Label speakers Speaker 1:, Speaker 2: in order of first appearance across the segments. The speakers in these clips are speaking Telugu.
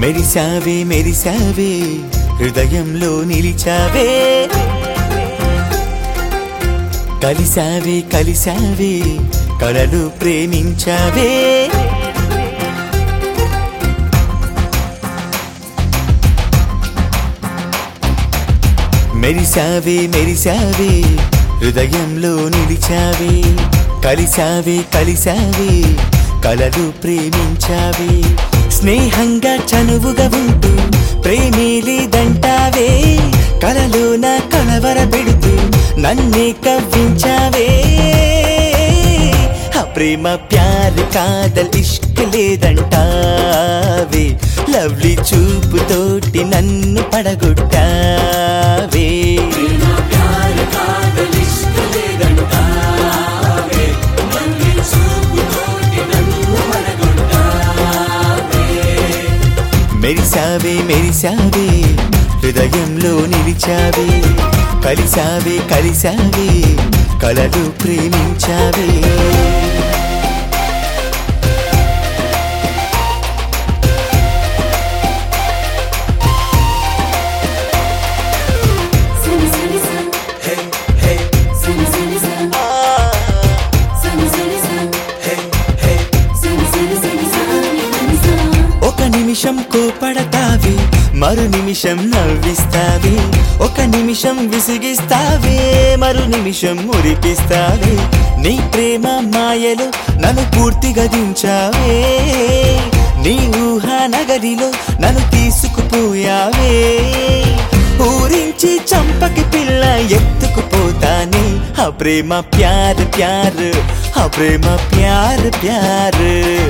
Speaker 1: మెరిసావే మెరిసావే హృదయంలో నిలిచావే కలిసావే కలిసావే కలలు ప్రేమించావే మెరిసావే మెరిసావే హృదయంలో నిలిచావే కలిసావే కలిసావే కలలు ప్రేమించావే స్నేహంగా చనువుగా ఉంటూ ప్రేమే లేదంటావే కలలోన కలవర పెడుతూ నన్నే కవ్వించావే ఆ ప్రేమ ప్యార్ కాదల్ ఇష్క్ లేదంటావే లవ్లీ చూపుతోటి నన్ను పడగొట్టావే మెరిసావే మెరిసావే హృదయంలో నిలిచావే కలిసావే కలిసావే కలలు ప్రేమించావే
Speaker 2: Sunny, sunny, sun. Sunny, sunny, sun. Sunny, sunny, sun. Sunny, sunny, sunny, sunny, sunny, sun.
Speaker 1: ఒక నిమిషం కోపడతావే మరు నిమిషం నవ్విస్తావే ఒక నిమిషం విసిగిస్తావే మరు నిమిషం మురిపిస్తావే నీ ప్రేమ మాయలో నన్ను పూర్తిగా దించావే నీ ఊహ నగరిలో నన్ను తీసుకుపోయావే ఊరించి చంపకి పిల్ల ఎత్తుకుపోతానే ఆ ప్రేమ ప్యార్ ప్యార్ ఆ ప్రేమ ప్యార్ ప్యార్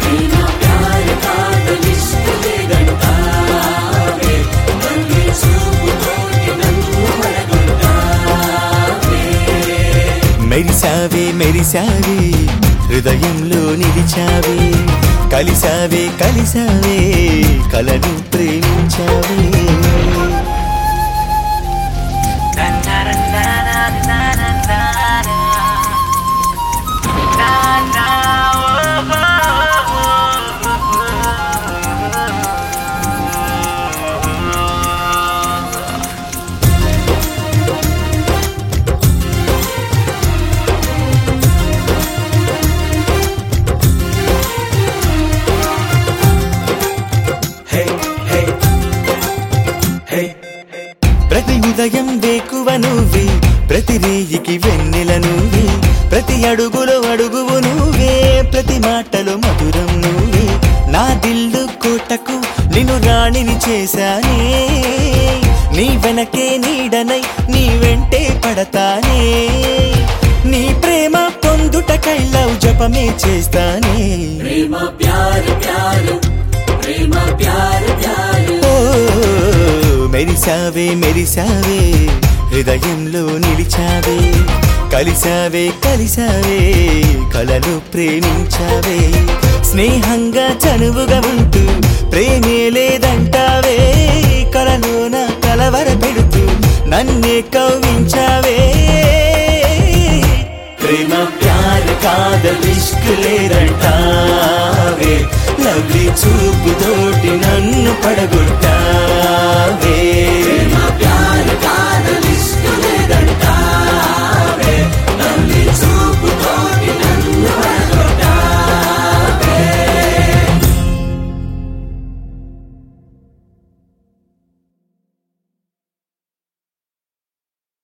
Speaker 1: మెరిసావే మెరిసావే హృదయంలో నిలిచావే కలిసావే కలిసావే కలను ప్రేమించావే ప్రతి ఉదయం వేకువ నువ్వే ప్రతి రేయికి వెన్నెల నువ్వే ప్రతి అడుగులో అడుగువు నువ్వే ప్రతి మాటలో మధురం నువ్వే నా దిల్లు కోటకు నిన్ను రాణిని చేశానే నీ వెనకే నీడనై నీ వెంటే పడతానే నీ ప్రేమ పొందుటకై లవ్ జపమే చేస్తానే
Speaker 2: ప్రేమ ప్యార్ ప్యార్ ప్రేమ ప్యార్ ప్యార్
Speaker 1: ఓ మెరిసావే మెరిసావే హృదయంలో నిలిచావే కలిసావే కలిసావే కలలు ప్రేమించావే స్నేహంగా చనువుగా ఉంటూ ప్రేమే లేదంటావే కలలోన కలవర పెడుతూ నన్నే కవ్వించావే ప్రేమ ప్యార్ కాదల్ ఇష్క్ లేరంటావే లవ్లీ చూపుతోటి నన్ను పడగొట్టావే